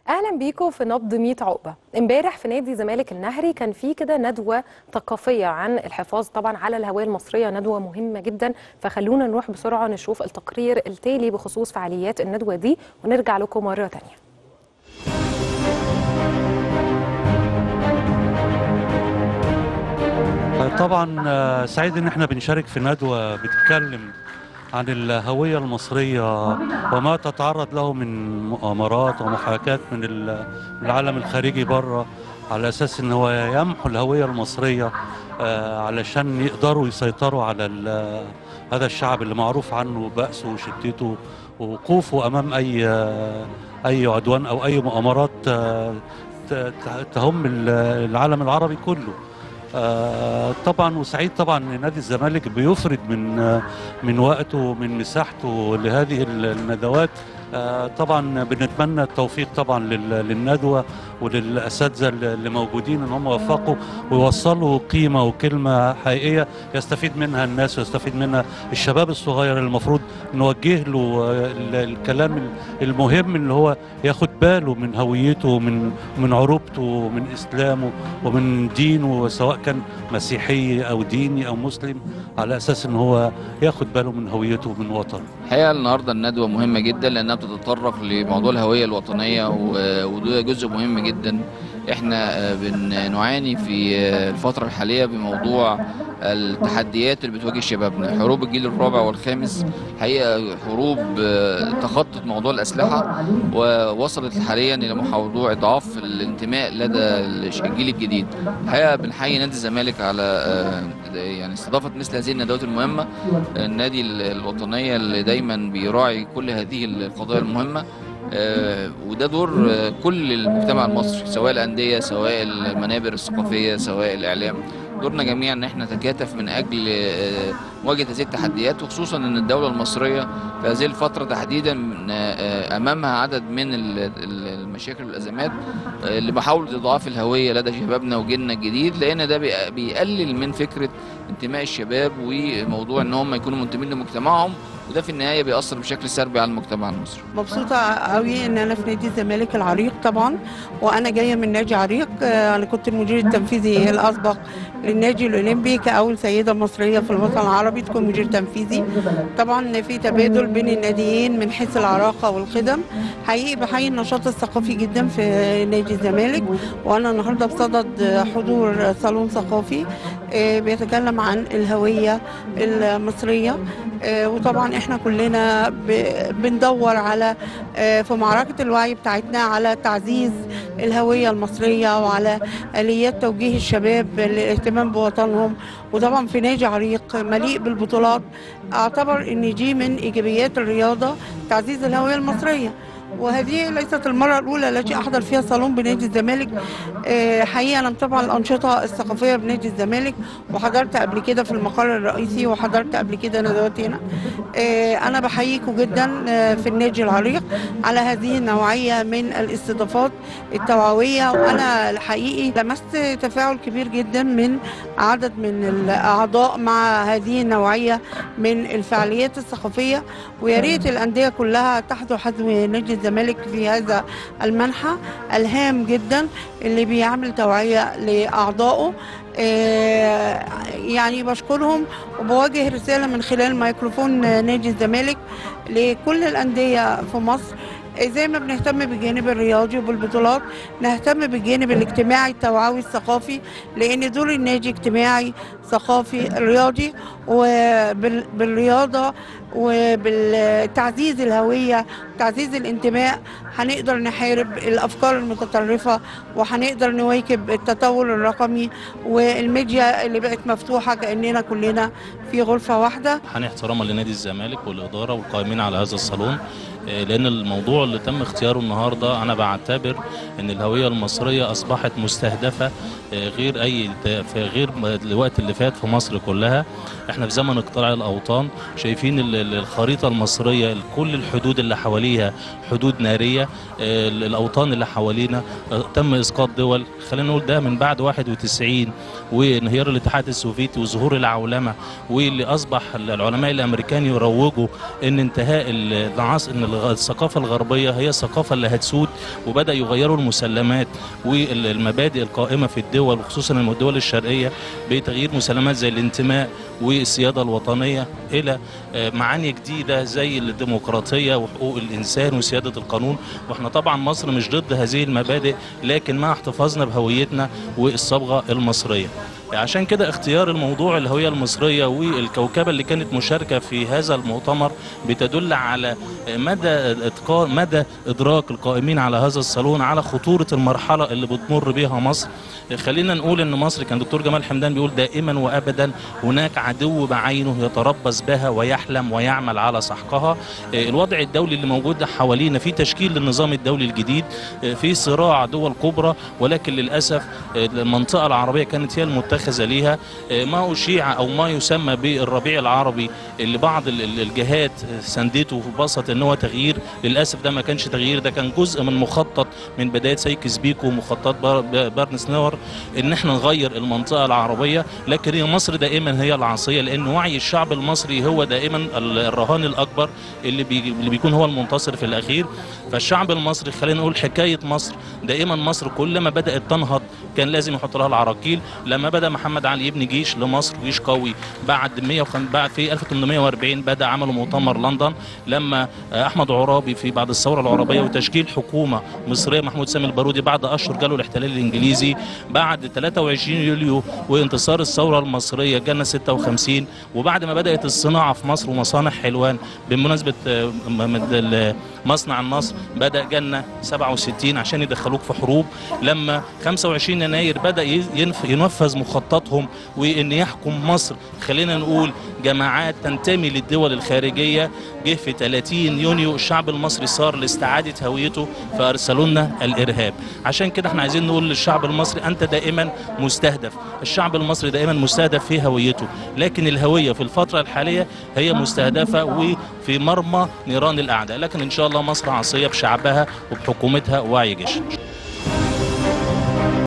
اهلا بيكم في نبض 100 عقبه امبارح في نادي زمالك النهري كان في كده ندوه ثقافيه عن الحفاظ طبعا على الهويه المصريه ندوه مهمه جدا فخلونا نروح بسرعه نشوف التقرير التالي بخصوص فعاليات الندوه دي ونرجع لكم مره تانية طبعا آه، سعيد ان احنا بنشارك في ندوه بتتكلم عن الهويه المصريه وما تتعرض له من مؤامرات ومحاكات من ال- من العالم الخارجي بره على اساس ان هو يمحو الهويه المصريه آه، علشان يقدروا يسيطروا على ال- هذا الشعب اللي معروف عنه بأسه وشدته ووقوفه امام اي آه، اي عدوان او اي مؤامرات آه، ت- ت- تهم ال- العالم العربي كله آه، طبعا وسعيد طبعا ان نادي الزمالك بيفرد من آه، من وقته ومن مساحته لهذه ال- الندوات آه، طبعا بنتمنى التوفيق طبعا لل- للندوه وللاساتذه اللي اللي موجودين ان هم يوفقوا ويوصلوا قيمه وكلمه حقيقيه يستفيد منها الناس ويستفيد منها الشباب الصغير اللي المفروض نوجه له آه، ال- الكلام ال- المهم اللي هو ياخد باله من هويته ومن من عروبته ومن اسلامه ومن دينه سواء كان مسيحي او ديني او مسلم على اساس ان هو ياخد باله من هويته ومن وطنه الحقيقه النهارده الندوه مهمه جدا لانها بتتطرق لموضوع الهويه الوطنيه و- وده جزء مهم جدا احنا آه، بنعاني في آه، الفتره الحاليه بموضوع التحديات اللي بتواجه شبابنا حروب الجيل الرابع والخامس الحقيقه حروب آه، تخطت موضوع الاسلحه ووصلت حاليا الى موضوع اضعاف الانتماء لدى الجيل الجديد الحقيقه بنحيي نادي الزمالك على آه، يعني استضافه مثل هذه الندوات المهمه النادي ال- الوطنيه اللي دايما بيراعي كل هذه القضايا المهمه آه، وده دور آه، كل المجتمع المصري سواء الانديه سواء المنابر الثقافيه سواء الاعلام دورنا جميعا ان احنا نتكاتف من اجل آه، مواجهه هذه التحديات وخصوصا ان الدوله المصريه في هذه الفتره تحديدا آه، امامها عدد من ال- ال- المشاكل والازمات آه، اللي بحاول اضعاف الهويه لدى شبابنا وجيلنا الجديد لان ده بي- بيقلل من فكره انتماء الشباب وموضوع ان هم يكونوا منتمين لمجتمعهم وده في النهايه بيأثر بشكل سلبي على المجتمع المصري مبسوطة قوي ان انا في نادي الزمالك العريق طبعا وانا جاية من نادي عريق آه، انا كنت المدير التنفيذي الاسبق للنادي الاولمبي كاول سيدة مصرية في الوطن العربي تكون مدير تنفيذي طبعا في تبادل بين الناديين من حيث العراقة والخدم حقيقي بحيي النشاط الثقافي جدا في نادي الزمالك وانا النهارده بصدد حضور صالون ثقافي آه، بيتكلم عن الهوية المصرية آه، وطبعا احنا كلنا ب- بندور على آه، في معركة الوعي بتاعتنا على تعزيز الهوية المصرية وعلى آليات توجيه الشباب للاهتمام بوطنهم وطبعا في نادي عريق مليء بالبطولات اعتبر ان دي من ايجابيات الرياضة تعزيز الهوية المصرية وهذه ليست المرة الأولى التي أحضر فيها صالون بنادي الزمالك آه، حقيقة أنا متابعة الأنشطة الثقافية بنادي الزمالك وحضرت قبل كده في المقر الرئيسي وحضرت قبل كده ندوات هنا آه، أنا بحييكم جدا آه، في النادي العريق على هذه النوعية من الاستضافات التوعوية وأنا الحقيقي لمست تفاعل كبير جدا من عدد من الأعضاء مع هذه النوعية من الفعاليات الثقافية ويا ريت الأندية كلها تحذو حذو نادي الزمالك في هذا المنحى الهام جدا اللي بيعمل توعية لأعضائه آه، يعني بشكرهم وبوجه رسالة من خلال ميكروفون نادي الزمالك لكل الأندية في مصر زي ما بنهتم بالجانب الرياضي وبالبطولات نهتم بالجانب الاجتماعي التوعوي الثقافي لان دور النادي اجتماعي ثقافي رياضي وبالرياضه وبالتعزيز الهويه تعزيز الانتماء هنقدر نحارب الافكار المتطرفه وهنقدر نواكب التطور الرقمي والميديا اللي بقت مفتوحه كاننا كلنا في غرفه واحده حني احتراما لنادي الزمالك والاداره والقائمين على هذا الصالون آه، لان الموضوع اللي تم اختياره النهارده انا بعتبر ان الهويه المصريه اصبحت مستهدفه آه، غير اي في غير الوقت اللي فات في مصر كلها احنا في زمن اقتلاع الاوطان شايفين ال- الخريطة المصرية كل الحدود اللي حواليها حدود نارية آه، الأوطان اللي حوالينا آه، تم إسقاط دول خلينا نقول ده من بعد 91 وانهيار الاتحاد السوفيتي وظهور العولمة واللي أصبح العلماء الأمريكان يروجوا إن انتهاء العصر إن الغ- الثقافة الغربية هي الثقافة اللي هتسود وبدأ يغيروا المسلمات والمبادئ القائمة في الدول وخصوصا الدول الشرقية بتغيير مسلمات زي الانتماء والسيادة الوطنية إلى آه، معاني جديدة زي الديمقراطية وحقوق الإنسان وسيادة القانون واحنا طبعا مصر مش ضد هذه المبادئ لكن مع احتفاظنا بهويتنا والصبغة المصرية عشان كده اختيار الموضوع الهوية المصرية والكوكبة اللي كانت مشاركة في هذا المؤتمر بتدل على مدى اتقان مدى ادراك القائمين على هذا الصالون على خطورة المرحلة اللي بتمر بها مصر خلينا نقول ان مصر كان دكتور جمال حمدان بيقول دائما وابدا هناك عدو بعينه يتربص بها ويحلم ويعمل على سحقها الوضع الدولي اللي موجود حوالينا في تشكيل للنظام الدولي الجديد في صراع دول كبرى ولكن للاسف المنطقه العربيه كانت هي المتخذه ليها ما اشيع او ما يسمى بالربيع العربي اللي بعض ال- ال- الجهات سندته وبسط ان هو تغيير للاسف ده ما كانش تغيير ده كان جزء من مخطط من بدايه سايكس بيكو ومخطط بار- ب- بارنس نور ان احنا نغير المنطقه العربيه لكن هي مصر دائما هي العاصيه لان وعي الشعب المصري هو دائما ال- الرهان الاكبر اللي بي اللي بيكون هو المنتصر في الاخير فالشعب المصري خلينا نقول حكايه مصر دائما مصر كلما بدات تنهض كان لازم يحط لها العراقيل لما بدا محمد علي يبني جيش لمصر جيش قوي بعد 105 بعد في 1840 بدا عملوا مؤتمر لندن لما آه، احمد عرابي في بعد الثوره العربيه وتشكيل حكومه مصريه محمود سامي البارودي بعد اشهر جاله الاحتلال الانجليزي بعد 23 يوليو وانتصار الثوره المصريه جالنا 56 وبعد ما بدات الصناعه في مصر ومصانع حلوان بمناسبه آه، م- م- ال- مصنع النصر بدا جالنا 67 عشان يدخلوك في حروب لما 25 يناير بدا ي- ينف- ينفذ مخططهم وان يحكم مصر خلينا نقول جماعات تنتمي للدول الخارجيه جه في 30 يونيو الشعب المصري صار لاستعاده هويته فارسلوا لنا الارهاب عشان كده احنا عايزين نقول للشعب المصري انت دائما مستهدف الشعب المصري دائما مستهدف في هويته لكن الهويه في الفتره الحاليه هي مستهدفه وفي مرمى نيران الاعداء لكن ان شاء الله مصر عاصيه بشعبها وبحكومتها ووعي جيشها